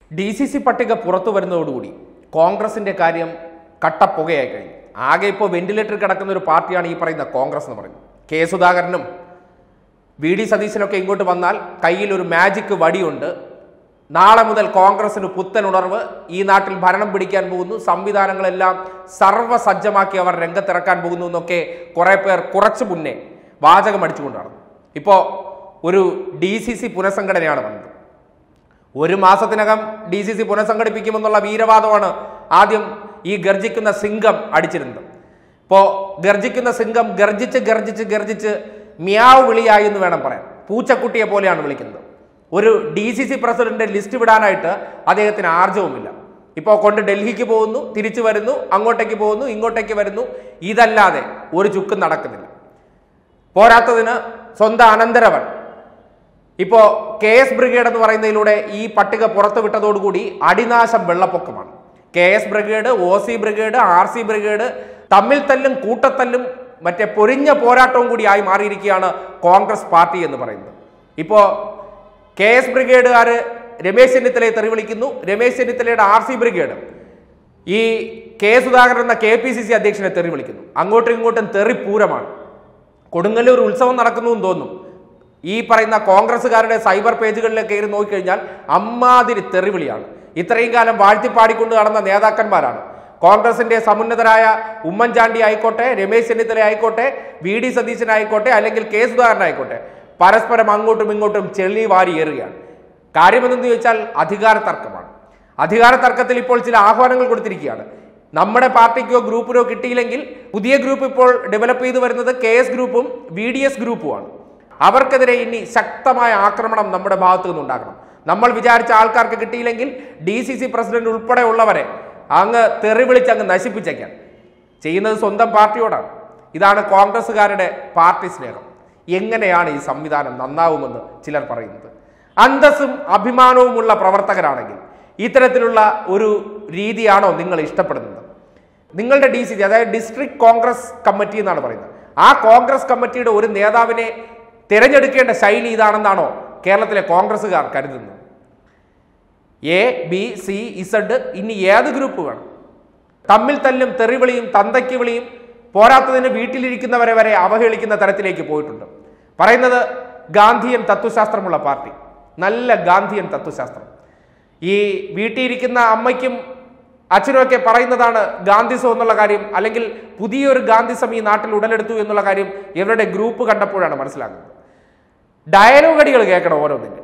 D C C പട്ടിക പുറത്തു വരുന്നതോടുകൂടി കോൺഗ്രസിന്റെ കാര്യം കട്ടപ്പുകയായി കഴിഞ്ഞു ആകെ ഇപ്പോൾ വെന്റിലേറ്ററിൽ കിടക്കുന്ന ഒരു പാർട്ടിയാണ് ഈ പറയുന്ന കോൺഗ്രസ് എന്ന് പറയുന്നത് കെ സുധാകരനും വി ഡി സതീശനൊക്കെ ഇങ്ങോട്ട് വന്നാൽ കയ്യിൽ ഒരു മാജിക് വടിയുണ്ട് നാളെ മുതൽ കോൺഗ്രസിന് പുത്തൻ ഉണർവ് ഈ നാട്ടിൽ ഭരണം പിടിക്കാൻ പോകുന്നു സംവിധാനങ്ങളെല്ലാം സർവ്വസജ്ജമാക്കി അവർ രംഗത്തിറക്കാൻ പോകുന്നു എന്നൊക്കെ കുറെ പേർ കുറച്ചു മുന്നേ വാചകം അടിച്ചുകൊണ്ട് നടന്നു ഇപ്പോൾ ഒരു ഡി സി സി പുനഃസംഘടനയാണ് വന്നത് ഒരു മാസത്തിനകം ഡി സി സി പുനഃസംഘടിപ്പിക്കുമെന്നുള്ള വീരവാദമാണ് ആദ്യം ഈ ഗർജിക്കുന്ന സിംഗം അടിച്ചിരുന്നത് ഇപ്പോൾ ഗർജിക്കുന്ന സിംഗം ഗർജിച്ച് ഗർജിച്ച് ഗർജിച്ച് മ്യാവ് വിളിയായി എന്ന് വേണം പറയാൻ പൂച്ചക്കുട്ടിയെ പോലെയാണ് വിളിക്കുന്നത് ഒരു D C C president list വിടാനായിട്ട് അദ്ദേഹത്തിന് ആർജവുമില്ല ഇപ്പോൾ കൊണ്ട് ഡൽഹിക്ക് പോകുന്നു തിരിച്ചു വരുന്നു അങ്ങോട്ടേക്ക് പോകുന്നു ഇങ്ങോട്ടേക്ക് വരുന്നു ഇതല്ലാതെ ഒരു ചുക്കും നടക്കുന്നില്ല പോരാത്തതിന് സ്വന്തം അനന്തരവൻ ഇപ്പോ കെ എസ് ബ്രിഗേഡ് എന്ന് പറയുന്നതിലൂടെ ഈ പട്ടിക പുറത്തു വിട്ടതോടുകൂടി അടിനാശം വെള്ളപ്പൊക്കമാണ് K S brigade O C brigade R C brigade തമ്മിൽ തല്ലും കൂട്ടത്തല്ലും മറ്റേ പൊരിഞ്ഞ പോരാട്ടവും കൂടി ആയി മാറിയിരിക്കുകയാണ് കോൺഗ്രസ് പാർട്ടി എന്ന് പറയുന്നത് ഇപ്പോ കെ എസ് ബ്രിഗേഡുകാർ രമേശ് ചെന്നിത്തലയെ തെറി വിളിക്കുന്നു രമേശ് ചെന്നിത്തലയുടെ ആർ സി ബ്രിഗേഡ് ഈ കെ സുധാകരൻ എന്ന കെ പി സി സി അധ്യക്ഷനെ തെറി വിളിക്കുന്നു അങ്ങോട്ടും ഇങ്ങോട്ടും തെറി പൂരമാണ് കൊടുങ്ങല്ലൂർ ഉത്സവം നടക്കുന്നു എന്ന് തോന്നും ഈ പറയുന്ന കോൺഗ്രസ്സുകാരുടെ സൈബർ പേജുകളിലേക്ക് കയറി നോക്കിക്കഴിഞ്ഞാൽ അമ്മാതിരി തെറിവിളിയാണ് ഇത്രയും കാലം വാഴ്ത്തിപ്പാടിക്കൊണ്ട് നടന്ന നേതാക്കന്മാരാണ് കോൺഗ്രസിന്റെ സമുന്നതരായ ഉമ്മൻചാണ്ടി ആയിക്കോട്ടെ രമേശ് ചെന്നിത്തല ആയിക്കോട്ടെ വി ഡി സതീശൻ ആയിക്കോട്ടെ അല്ലെങ്കിൽ കെ സുധാകരൻ ആയിക്കോട്ടെ പരസ്പരം അങ്ങോട്ടും ഇങ്ങോട്ടും ചെള്ളി വാരി ഏറുകയാണ് കാര്യമെന്തെന്ന് ചോദിച്ചാൽ അധികാര തർക്കമാണ് അധികാര തർക്കത്തിൽ ഇപ്പോൾ ചില ആഹ്വാനങ്ങൾ കൊടുത്തിരിക്കുകയാണ് നമ്മുടെ പാർട്ടിക്കോ ഗ്രൂപ്പിനോ കിട്ടിയില്ലെങ്കിൽ പുതിയ ഗ്രൂപ്പ് ഇപ്പോൾ ഡെവലപ്പ് ചെയ്തു വരുന്നത് കെ എസ് ഗ്രൂപ്പും വി ഡി എസ് ഗ്രൂപ്പുമാണ് അവർക്കെതിരെ ഇനി ശക്തമായ ആക്രമണം നമ്മുടെ ഭാഗത്തു നിന്നുണ്ടാകണം നമ്മൾ വിചാരിച്ച ആൾക്കാർക്ക് കിട്ടിയില്ലെങ്കിൽ ഡി സി സി പ്രസിഡന്റ് ഉൾപ്പെടെ ഉള്ളവരെ അങ്ങ് തെറി വിളിച്ച് അങ്ങ് നശിപ്പിച്ചേക്കാൻ ചെയ്യുന്നത് സ്വന്തം പാർട്ടിയോടാണ് ഇതാണ് കോൺഗ്രസ്സുകാരുടെ പാർട്ടി സ്നേഹം എങ്ങനെയാണ് ഈ സംവിധാനം നന്നാവുമെന്ന് ചിലർ പറയുന്നത് അന്തസ്സും അഭിമാനവുമുള്ള പ്രവർത്തകരാണെങ്കിൽ ഇത്തരത്തിലുള്ള ഒരു രീതിയാണോ നിങ്ങൾ ഇഷ്ടപ്പെടുന്നത് നിങ്ങളുടെ ഡി സി സി അതായത് ഡിസ്ട്രിക്ട് കോൺഗ്രസ് കമ്മിറ്റി എന്നാണ് പറയുന്നത് ആ കോൺഗ്രസ് കമ്മിറ്റിയുടെ ഒരു നേതാവിനെ തിരഞ്ഞെടുക്കേണ്ട ശൈലി ഇതാണെന്നാണോ കേരളത്തിലെ കോൺഗ്രസ്സുകാർ കരുതുന്നത് എ ബി സി ഇസഡ് ഇനി ഏത് ഗ്രൂപ്പ് വേണം തമ്മിൽ തല്ലും തെറിവിളിയും തന്തയ്ക്ക് വിളിയും പോരാത്തതിന് വീട്ടിലിരിക്കുന്നവരെ വരെ അവഹേളിക്കുന്ന തരത്തിലേക്ക് പോയിട്ടുണ്ട് പറയുന്നത് ഗാന്ധിയൻ തത്വശാസ്ത്രമുള്ള പാർട്ടി നല്ല ഗാന്ധിയൻ തത്വശാസ്ത്രം ഈ വീട്ടിലിരിക്കുന്ന അമ്മയ്ക്കും അച്ഛനുമൊക്കെ പറയുന്നതാണ് ഗാന്ധിസം എന്നുള്ള കാര്യം അല്ലെങ്കിൽ പുതിയൊരു ഗാന്ധിസം ഈ നാട്ടിൽ ഉടലെടുത്തു എന്നുള്ള കാര്യം ഇവരുടെ ഗ്രൂപ്പ് കണ്ടപ്പോഴാണ് മനസ്സിലാകുന്നത് ഡയലോഗ് അടികൾ കേൾക്കണം ഓരോന്നിൻ്റെ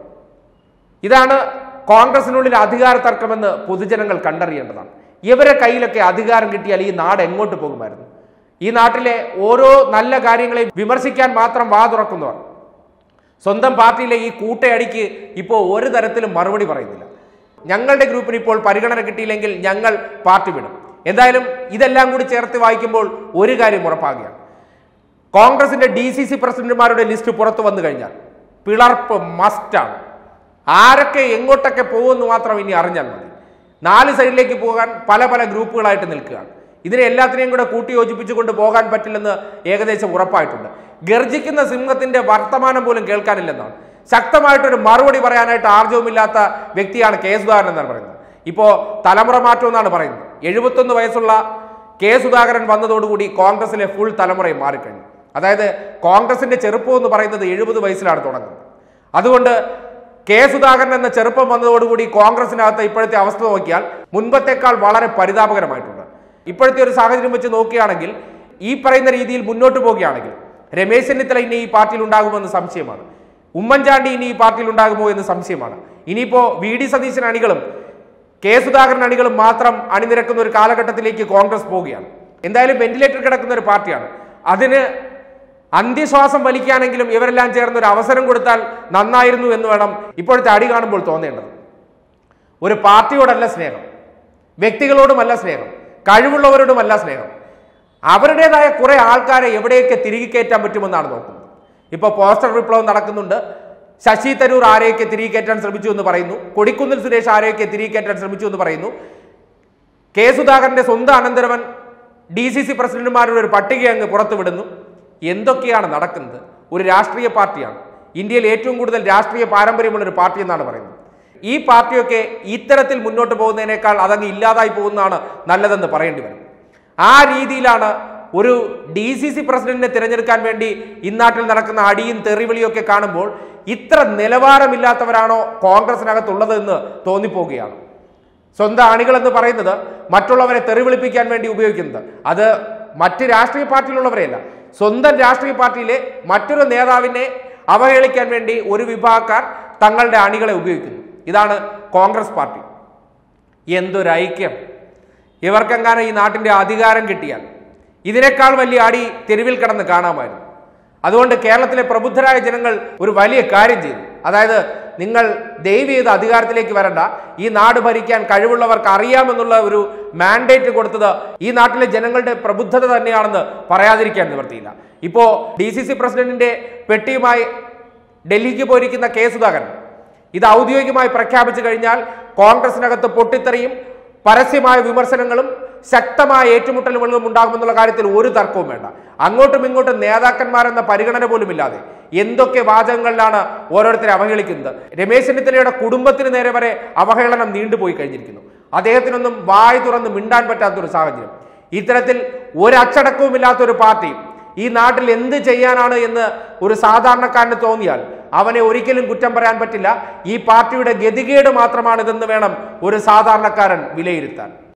ഇതാണ് കോൺഗ്രസിനുള്ളിൽ അധികാര തർക്കമെന്ന് പൊതുജനങ്ങൾ കണ്ടറിയേണ്ടതാണ് ഇവരെ കയ്യിലൊക്കെ അധികാരം കിട്ടിയാൽ ഈ നാട് എങ്ങോട്ട് പോകുമായിരുന്നു ഈ നാട്ടിലെ ഓരോ നല്ല കാര്യങ്ങളെയും വിമർശിക്കാൻ മാത്രം വാ തുറക്കുന്നവർ സ്വന്തം പാർട്ടിയിലെ ഈ കൂട്ടയടിക്ക് ഇപ്പോൾ ഒരു തരത്തിലും മറുപടി പറയുന്നില്ല ഞങ്ങളുടെ ഗ്രൂപ്പിന് ഇപ്പോൾ പരിഗണന കിട്ടിയില്ലെങ്കിൽ ഞങ്ങൾ പാർട്ടി വിടും എന്തായാലും ഇതെല്ലാം കൂടി ചേർത്ത് വായിക്കുമ്പോൾ ഒരു കാര്യം ഉറപ്പാകുകയാണ് കോൺഗ്രസിന്റെ ഡി സി സി പ്രസിഡന്റുമാരുടെ ലിസ്റ്റ് പുറത്തു വന്നു കഴിഞ്ഞാൽ പിളർപ്പ് മസ്റ്റാണ് ആരൊക്കെ എങ്ങോട്ടൊക്കെ പോകുമെന്ന് മാത്രം ഇനി അറിഞ്ഞാൽ മതി നാല് സൈഡിലേക്ക് പോകാൻ പല പല ഗ്രൂപ്പുകളായിട്ട് നിൽക്കുകയാണ് ഇതിനെ എല്ലാത്തിനെയും കൂടെ കൂട്ടി യോജിപ്പിച്ചുകൊണ്ട് പോകാൻ പറ്റില്ലെന്ന് ഏകദേശം ഉറപ്പായിട്ടുണ്ട് ഗർജിക്കുന്ന സിംഹത്തിന്റെ വർത്തമാനം പോലും കേൾക്കാനില്ലെന്നാണ് ശക്തമായിട്ടൊരു മറുപടി പറയാനായിട്ട് ആർജവുമില്ലാത്ത വ്യക്തിയാണ് കെ സുധാകരൻ എന്നാണ് പറയുന്നത് ഇപ്പോ തലമുറ മാറ്റം എന്നാണ് പറയുന്നത് എഴുപത്തൊന്ന് വയസ്സുള്ള കെ സുധാകരൻ വന്നതോടുകൂടി കോൺഗ്രസിലെ ഫുൾ തലമുറയും മാറിക്കഴിഞ്ഞു അതായത് കോൺഗ്രസിന്റെ ചെറുപ്പം എന്ന് പറയുന്നത് എഴുപത് വയസ്സിലാണ് തുടങ്ങുന്നത് അതുകൊണ്ട് കെ സുധാകരൻ എന്ന ചെറുപ്പം വന്നതോടുകൂടി കോൺഗ്രസിനകത്ത് ഇപ്പോഴത്തെ അവസ്ഥ നോക്കിയാൽ മുൻപത്തേക്കാൾ വളരെ പരിതാപകരമായിട്ടുണ്ട് ഇപ്പോഴത്തെ ഒരു സാഹചര്യം വെച്ച് നോക്കുകയാണെങ്കിൽ ഈ പറയുന്ന രീതിയിൽ മുന്നോട്ട് പോവുകയാണെങ്കിൽ രമേശ് ചെന്നിത്തല ഇനി ഈ പാർട്ടിയിൽ ഉണ്ടാകുമെന്ന് സംശയമാണ് ഉമ്മൻചാണ്ടി ഇനി ഈ പാർട്ടിയിൽ ഉണ്ടാകുമോ എന്ന് സംശയമാണ് ഇനിയിപ്പോ വി ഡി സതീശൻ അണികളും കെ സുധാകരൻ അണികളും മാത്രം അണിനിരക്കുന്ന ഒരു കാലഘട്ടത്തിലേക്ക് കോൺഗ്രസ് പോവുകയാണ് എന്തായാലും വെന്റിലേറ്റർ കിടക്കുന്ന ഒരു പാർട്ടിയാണ് അതിന് അന്ത്യശ്വാസം വലിക്കാനെങ്കിലും ഇവരെല്ലാം ചേർന്ന് ഒരു അവസരം കൊടുത്താൽ നന്നായിരുന്നു എന്ന് വേണം ഇപ്പോഴത്തെ അടി കാണുമ്പോൾ തോന്നേണ്ടത് ഒരു പാർട്ടിയോടല്ല സ്നേഹം വ്യക്തികളോടുമല്ല സ്നേഹം കഴിവുള്ളവരോടുമല്ല സ്നേഹം അവരുടേതായ കുറെ ആൾക്കാരെ എവിടെയൊക്കെ തിരികെ കയറ്റാൻ പറ്റുമെന്നാണ് നോക്കുന്നത് ഇപ്പോൾ പോസ്റ്റർ വിപ്ലവം നടക്കുന്നുണ്ട് ശശി തരൂർ ആരെയൊക്കെ തിരികെ കയറ്റാൻ ശ്രമിച്ചു എന്ന് പറയുന്നു കൊടിക്കുന്നിൽ സുരേഷ് ആരെയൊക്കെ തിരികെ കയറ്റാൻ ശ്രമിച്ചു എന്ന് പറയുന്നു കെ സുധാകരന്റെ സ്വന്തം അനന്തരവൻ ഡി സി സി പ്രസിഡന്റുമാരുടെ ഒരു പട്ടിക അങ്ങ് പുറത്തുവിടുന്നു എന്തൊക്കെയാണ് നടക്കുന്നത് ഒരു രാഷ്ട്രീയ പാർട്ടിയാണ് ഇന്ത്യയിൽ ഏറ്റവും കൂടുതൽ രാഷ്ട്രീയ പാരമ്പര്യമുള്ള ഒരു പാർട്ടി എന്നാണ് പറയുന്നത് ഈ പാർട്ടിയൊക്കെ ഇത്തരത്തിൽ മുന്നോട്ട് പോകുന്നതിനേക്കാൾ അതങ്ങ് ഇല്ലാതായി പോകുന്നതാണ് നല്ലതെന്ന് പറയേണ്ടി വരും ആ രീതിയിലാണ് ഒരു ഡി സി സി പ്രസിഡന്റിനെ തിരഞ്ഞെടുക്കാൻ വേണ്ടി ഇന്നാട്ടിൽ നടക്കുന്ന അടിയും തെറിവിളിയൊക്കെ കാണുമ്പോൾ ഇത്ര നിലവാരമില്ലാത്തവരാണോ കോൺഗ്രസിനകത്തുള്ളത് എന്ന് തോന്നിപ്പോവുകയാണ് സ്വന്തം അണികൾ എന്ന് പറയുന്നത് മറ്റുള്ളവരെ തെറിവിളിപ്പിക്കാൻ വേണ്ടി ഉപയോഗിക്കുന്നത് അത് മറ്റ് രാഷ്ട്രീയ പാർട്ടിയിലുള്ളവരെയല്ല സ്വന്തം രാഷ്ട്രീയ പാർട്ടിയിലെ മറ്റൊരു നേതാവിനെ അവഹേളിക്കാൻ വേണ്ടി ഒരു വിഭാഗക്കാർ തങ്ങളുടെ അണികളെ ഉപയോഗിക്കുന്നു ഇതാണ് കോൺഗ്രസ് പാർട്ടി എന്തൊരു ഐക്യം ഇവർക്കെങ്ങാനും ഈ നാട്ടിന്റെ അധികാരം കിട്ടിയാൽ ഇതിനേക്കാൾ വലിയ അടി തെരുവിൽ കിടന്ന് കാണാമായിരുന്നു അതുകൊണ്ട് കേരളത്തിലെ പ്രബുദ്ധരായ ജനങ്ങൾ ഒരു വലിയ കാര്യം ചെയ്തു അതായത് നിങ്ങൾ ദയവ് ചെയ്ത് അധികാരത്തിലേക്ക് വരണ്ട ഈ നാട് ഭരിക്കാൻ കഴിവുള്ളവർക്ക് അറിയാമെന്നുള്ള ഒരു മാൻഡേറ്റ് കൊടുത്തത് ഈ നാട്ടിലെ ജനങ്ങളുടെ പ്രബുദ്ധത തന്നെയാണെന്ന് പറയാതിരിക്കാൻ നിവർത്തിയില്ല ഇപ്പോ ഡി സി സി പ്രസിഡന്റിന്റെ പെട്ടിയുമായി ഡൽഹിക്ക് പോയിരിക്കുന്ന കെ സുധാകരൻ ഇത് ഔദ്യോഗികമായി പ്രഖ്യാപിച്ചു കഴിഞ്ഞാൽ കോൺഗ്രസിനകത്ത് പൊട്ടിത്തെറിയും പരസ്യമായ വിമർശനങ്ങളും ശക്തമായ ഏറ്റുമുട്ടലുകളും ഉണ്ടാകുമെന്നുള്ള കാര്യത്തിൽ ഒരു തർക്കവും വേണ്ട അങ്ങോട്ടും ഇങ്ങോട്ടും നേതാക്കന്മാരെന്ന പരിഗണന പോലും ഇല്ലാതെ എന്തൊക്കെ വാചകങ്ങളിലാണ് ഓരോരുത്തരെ അവഹേളിക്കുന്നത് രമേശ് ചെന്നിത്തലയുടെ കുടുംബത്തിന് നേരെ വരെ അവഹേളനം നീണ്ടുപോയി കഴിഞ്ഞിരിക്കുന്നു അദ്ദേഹത്തിനൊന്നും വായ് തുറന്ന് മിണ്ടാൻ പറ്റാത്തൊരു സാഹചര്യം ഇത്തരത്തിൽ ഒരച്ചടക്കവും ഇല്ലാത്ത ഒരു പാർട്ടി ഈ നാട്ടിൽ എന്ത് ചെയ്യാനാണ് എന്ന് ഒരു സാധാരണക്കാരന് തോന്നിയാൽ അവനെ ഒരിക്കലും കുറ്റം പറയാൻ പറ്റില്ല ഈ പാർട്ടിയുടെ ഗതികേട് മാത്രമാണിതെന്ന് വേണം ഒരു സാധാരണക്കാരൻ വിലയിരുത്താൻ